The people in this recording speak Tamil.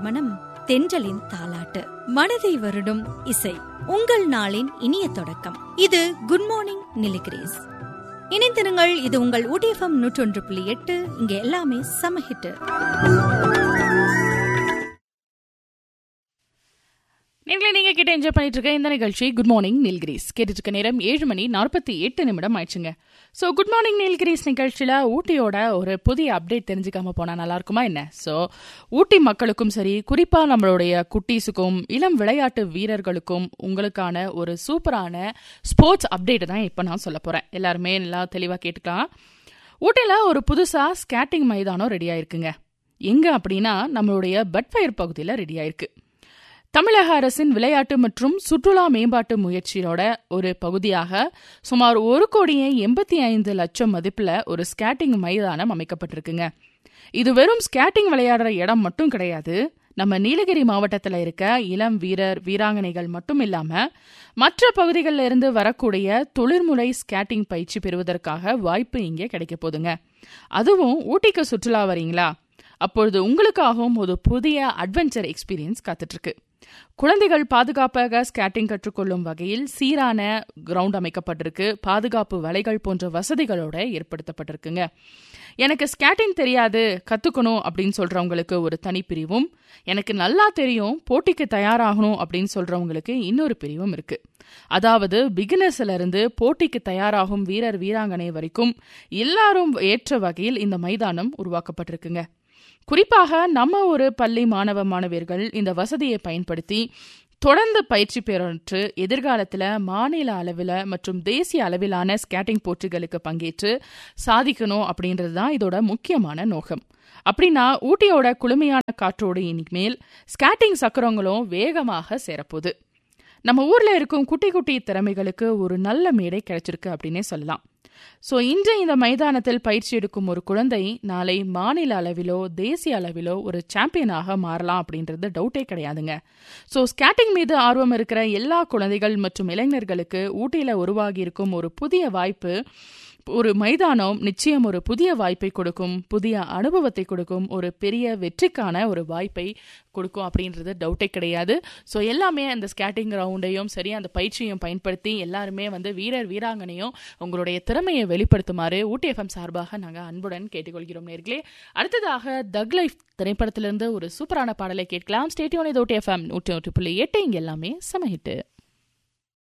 நறுமணம் தென்றலின் தாலாட்டு மனதை வருடும் இசை உங்கள் நாளின் இனிய தொடக்கம் இது குட் மார்னிங் நிலிகிரேஸ் இணைந்திருங்கள் இது உங்கள் ஊடிஎஃப்எம் நூற்றொன்று புள்ளி எட்டு இங்க எல்லாமே சமஹிட்டு நீங்களே நீங்க கிட்ட என்ஜாய் பண்ணிட்டு இருக்க இந்த நிகழ்ச்சி குட் மார்னிங் நீல்கிரீஸ் கேட்டுட்டு இருக்க நேரம் ஏழு மணி நாற்பத்தி எட்டு நிமிடம் ஆயிடுச்சுங்க ஸோ குட் மார்னிங் நீல்கிரீஸ் நிகழ்ச்சியில் ஊட்டியோட ஒரு புதிய அப்டேட் தெரிஞ்சுக்காம போனால் நல்லா இருக்குமா என்ன ஸோ ஊட்டி மக்களுக்கும் சரி குறிப்பாக நம்மளுடைய குட்டீஸுக்கும் இளம் விளையாட்டு வீரர்களுக்கும் உங்களுக்கான ஒரு சூப்பரான ஸ்போர்ட்ஸ் அப்டேட் தான் இப்போ நான் சொல்ல போகிறேன் எல்லாருமே நல்லா தெளிவாக கேட்டுக்கலாம் ஊட்டியில் ஒரு புதுசாக ஸ்கேட்டிங் மைதானம் ரெடி ஆயிருக்குங்க எங்கே அப்படின்னா நம்மளுடைய பட்ஃபயர் பகுதியில் ரெடி ஆயிருக்கு தமிழக அரசின் விளையாட்டு மற்றும் சுற்றுலா மேம்பாட்டு முயற்சியோட ஒரு பகுதியாக சுமார் ஒரு கோடியே எண்பத்தி ஐந்து லட்சம் மதிப்பில் ஒரு ஸ்கேட்டிங் மைதானம் அமைக்கப்பட்டிருக்குங்க இது வெறும் ஸ்கேட்டிங் விளையாடுற இடம் மட்டும் கிடையாது நம்ம நீலகிரி மாவட்டத்தில் இருக்க இளம் வீரர் வீராங்கனைகள் மட்டும் இல்லாம மற்ற பகுதிகளில் இருந்து வரக்கூடிய தொழில்முறை ஸ்கேட்டிங் பயிற்சி பெறுவதற்காக வாய்ப்பு இங்கே கிடைக்க போதுங்க அதுவும் ஊட்டிக்கு சுற்றுலா வரீங்களா அப்பொழுது உங்களுக்காகவும் ஒரு புதிய அட்வென்ச்சர் எக்ஸ்பீரியன்ஸ் காத்துட்டு இருக்கு குழந்தைகள் பாதுகாப்பாக ஸ்கேட்டிங் கற்றுக்கொள்ளும் வகையில் சீரான கிரவுண்ட் அமைக்கப்பட்டிருக்கு பாதுகாப்பு வலைகள் போன்ற வசதிகளோட ஏற்படுத்தப்பட்டிருக்குங்க எனக்கு ஸ்கேட்டிங் தெரியாது கத்துக்கணும் அப்படின்னு சொல்றவங்களுக்கு ஒரு தனிப்பிரிவும் எனக்கு நல்லா தெரியும் போட்டிக்கு தயாராகணும் அப்படின்னு சொல்றவங்களுக்கு இன்னொரு பிரிவும் இருக்கு அதாவது பிகினர்ஸ்ல இருந்து போட்டிக்கு தயாராகும் வீரர் வீராங்கனை வரைக்கும் எல்லாரும் ஏற்ற வகையில் இந்த மைதானம் உருவாக்கப்பட்டிருக்குங்க குறிப்பாக நம்ம ஒரு பள்ளி மாணவ மாணவியர்கள் இந்த வசதியை பயன்படுத்தி தொடர்ந்து பயிற்சி பெற்று எதிர்காலத்தில் மாநில அளவில் மற்றும் தேசிய அளவிலான ஸ்கேட்டிங் போட்டிகளுக்கு பங்கேற்று சாதிக்கணும் அப்படின்றது தான் இதோட முக்கியமான நோக்கம் அப்படின்னா ஊட்டியோட குளுமையான காற்றோடு இனிமேல் ஸ்கேட்டிங் சக்கரங்களும் வேகமாக சேரப்போகுது நம்ம ஊர்ல இருக்கும் குட்டி குட்டி திறமைகளுக்கு ஒரு நல்ல மேடை கிடைச்சிருக்கு அப்படின்னே சொல்லலாம் ஸோ இன்று இந்த மைதானத்தில் பயிற்சி எடுக்கும் ஒரு குழந்தை நாளை மாநில அளவிலோ தேசிய அளவிலோ ஒரு சாம்பியனாக மாறலாம் அப்படின்றது டவுட்டே கிடையாதுங்க ஸோ ஸ்கேட்டிங் மீது ஆர்வம் இருக்கிற எல்லா குழந்தைகள் மற்றும் இளைஞர்களுக்கு ஊட்டியில் உருவாகி இருக்கும் ஒரு புதிய வாய்ப்பு ஒரு மைதானம் நிச்சயம் ஒரு புதிய வாய்ப்பை கொடுக்கும் புதிய அனுபவத்தை கொடுக்கும் ஒரு பெரிய வெற்றிக்கான ஒரு வாய்ப்பை கொடுக்கும் அப்படின்றது டவுட்டே கிடையாது ஸோ எல்லாமே அந்த ஸ்கேட்டிங் கிரவுண்டையும் சரி அந்த பயிற்சியும் பயன்படுத்தி எல்லாருமே வந்து வீரர் வீராங்கனையும் உங்களுடைய திறமையை வெளிப்படுத்துமாறு ஊட்டி எஃப்எம் சார்பாக நாங்கள் அன்புடன் கேட்டுக்கொள்கிறோம் நேர்களே அடுத்ததாக தக் லைஃப் திரைப்படத்திலிருந்து ஒரு சூப்பரான பாடலை கேட்கலாம் ஸ்டேடியோனை ஊட்டி எஃப்எம் நூற்றி நூற்றி புள்ளி எட்டு இங்கே எல்லாமே சமஹிட்டு